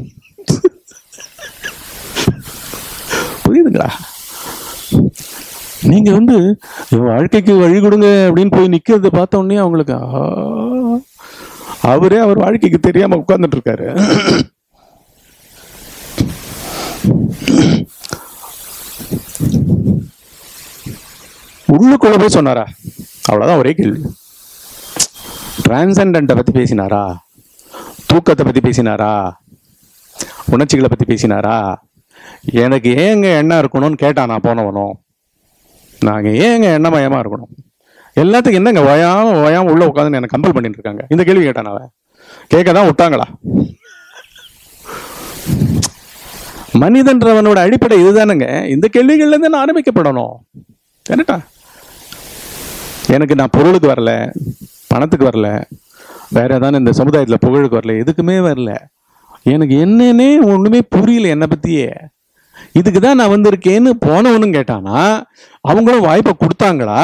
புரியுதுங்களா நீங்க வந்து என் வாழ்க்கைக்கு வழி கொடுங்க அப்படின்னு போய் நிக்கிறத பார்த்த உடனே அவங்களுக்கு ஆ, அவரே அவர் வாழ்க்கைக்கு தெரியாம உட்கார்ந்துட்டு இருக்காரு உள்ளுக்குள்ள போய் சொன்னாரா அவ்வளவுதான் ஒரே கேள்வி டிரான்சண்டன்ட்டை பத்தி பேசினாரா தூக்கத்தை பத்தி பேசினாரா உணர்ச்சிகளை பத்தி பேசினாரா எனக்கு ஏங்க எண்ணம் இருக்கணும்னு கேட்டான் நான் போனவனும் நாங்க ஏங்க எண்ணமயமா இருக்கணும் எல்லாத்துக்கும் என்னங்க வயாம வயாம உள்ள உட்காந்து எனக்கு கம்பல் பண்ணிட்டு இருக்காங்க இந்த கேள்வி கேட்டான் அவன் கேட்க தான் விட்டாங்களா மனிதன்றவனோட அடிப்படை இதுதானுங்க இந்த கேள்விகள்ல இருந்து நான் ஆரம்பிக்கப்படணும் என்னட்டா எனக்கு நான் பொருளுக்கு வரல பணத்துக்கு வரல வேற ஏதாவது இந்த சமுதாயத்துல புகழுக்கு வரல எதுக்குமே வரல எனக்கு என்னன்னே ஒண்ணுமே புரியல என்னை பத்தியே இதுக்கு தான் நான் வந்திருக்கேன்னு போனவனும் கேட்டானா அவங்களும் வாய்ப்பை கொடுத்தாங்களா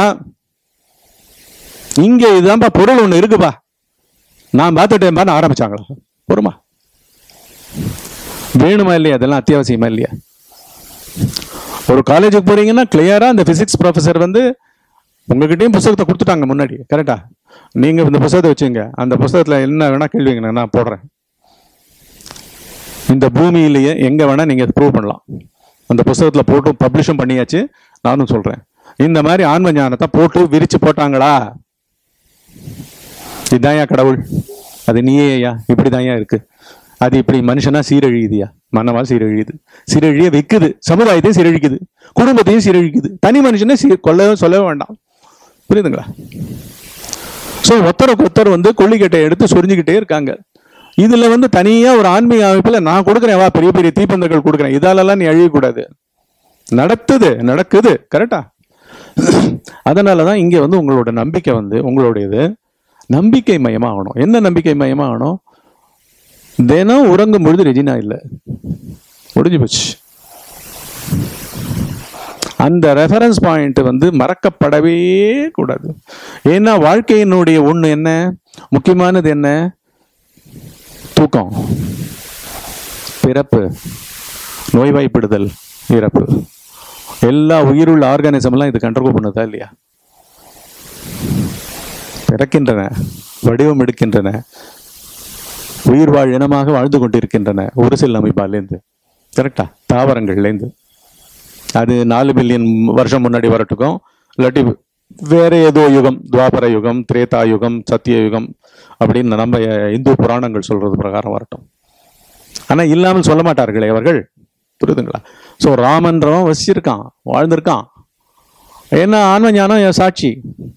இங்க இதுதான்ப்பா பொருள் ஒண்ணு இருக்குப்பா நான் பார்த்துட்டேன் ஆரம்பிச்சாங்களா பொறுமா வேணுமா இல்லையா அதெல்லாம் அத்தியாவசியமா இல்லையா ஒரு காலேஜுக்கு போறீங்கன்னா கிளியரா அந்த பிசிக்ஸ் ப்ரொஃபசர் வந்து உங்ககிட்டயும் புத்தகத்தை கொடுத்துட்டாங்க முன்னாடி கரெக்டா நீங்க இந்த புத்தகத்தை வச்சுங்க அந்த புத்தகத்துல என்ன வேணா கேள்விங்க நான் போடுறேன் இந்த பூமியிலேயே எங்க வேணா நீங்க ப்ரூவ் பண்ணலாம் அந்த புத்தகத்துல போட்டு பப்ளிஷும் பண்ணியாச்சு நானும் சொல்றேன் இந்த மாதிரி ஆன்ம ஞானத்தை போட்டு விரிச்சு போட்டாங்களா இதாயா கடவுள் அது நீயே ஐயா இப்படிதான்யா இருக்கு அது இப்படி மனுஷனா சீரழியுதுயா மன்னவா சீரழியுது சீரழிய வைக்குது சமுதாயத்தையும் சீரழிக்குது குடும்பத்தையும் சீரழிக்குது தனி மனுஷனை சீ கொல்லவே சொல்லவே வேண்டாம் புரியுதுங்களா ஸோ ஒருத்தருக்கு ஒருத்தர் வந்து கொள்ளிக்கட்டை எடுத்து சொரிஞ்சுக்கிட்டே இருக்காங்க இதுல வந்து தனியா ஒரு ஆன்மீக அமைப்புல நான் கொடுக்குறேன் வா பெரிய பெரிய தீப்பந்தங்கள் கொடுக்குறேன் இதாலெல்லாம் நீ அழியக்கூடாது நடத்துது நடக்குது கரெக்டா அதனால தான் இங்கே வந்து உங்களோட நம்பிக்கை வந்து உங்களுடையது நம்பிக்கை மயமா ஆகணும் என்ன நம்பிக்கை மயமா ஆகணும் தினம் உறங்கும் பொழுது ரெஜினா இல்லை முடிஞ்சு போச்சு அந்த ரெஃபரன்ஸ் பாயிண்ட் வந்து மறக்கப்படவே கூடாது ஏன்னா வாழ்க்கையினுடைய ஒண்ணு என்ன முக்கியமானது என்ன தூக்கம் பிறப்பு நோய்வாய்ப்படுதல் இறப்பு எல்லா உயிருள்ள ஆர்கானிசம் எல்லாம் இது கண்ட்ரோல் பண்ணுதா இல்லையா பிறக்கின்றன வடிவம் எடுக்கின்றன உயிர் வாழ் இனமாக வாழ்ந்து கொண்டிருக்கின்றன ஒரு சில அமைப்பாலேருந்து கரெக்டா தாவரங்கள்லேருந்து அது நாலு பில்லியன் வருஷம் முன்னாடி வரட்டுக்கும் இல்லாட்டி வேற ஏதோ யுகம் துவாபர யுகம் திரேதா யுகம் சத்திய யுகம் அப்படின்னு நம்ம இந்து புராணங்கள் சொல்றது பிரகாரம் வரட்டும் ஆனா இல்லாமல் சொல்ல மாட்டார்களே அவர்கள் புரியுதுங்களா ஸோ ராமன்றவன் வசிச்சிருக்கான் வாழ்ந்திருக்கான் ஏன்னா ஆன்ம ஞானம் என் சாட்சி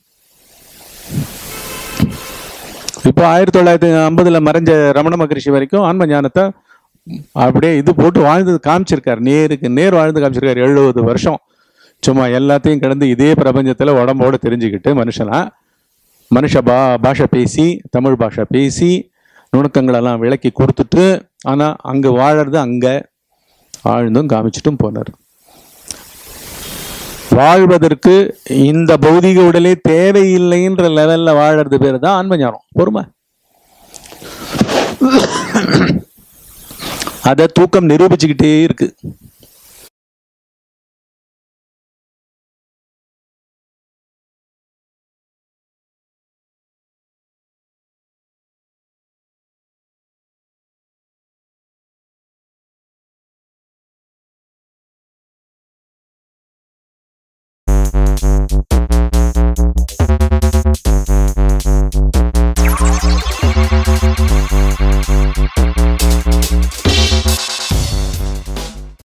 இப்போ ஆயிரத்தி தொள்ளாயிரத்தி ஐம்பதுல மறைஞ்ச ரமண மகரிஷி வரைக்கும் ஆன்ம ஞானத்தை அப்படியே இது போட்டு வாழ்ந்து காமிச்சிருக்காரு நேருக்கு நேர் வாழ்ந்து காமிச்சிருக்காரு எழுபது வருஷம் சும்மா எல்லாத்தையும் கடந்து இதே பிரபஞ்சத்துல உடம்போட தெரிஞ்சுக்கிட்டு மனுஷனா மனுஷ பா பாஷை பேசி தமிழ் பாஷை பேசி நுணுக்கங்களெல்லாம் விளக்கி கொடுத்துட்டு ஆனா அங்க வாழறது அங்க ஆழ்ந்தும் காமிச்சிட்டும் போனார் வாழ்வதற்கு இந்த பௌதிக உடலே தேவையில்லைன்ற லெவல்ல வாழறது பேர் தான் ஆன்ம ஞானம் பொறுமை அதை தூக்கம் நிரூபிச்சுக்கிட்டே இருக்கு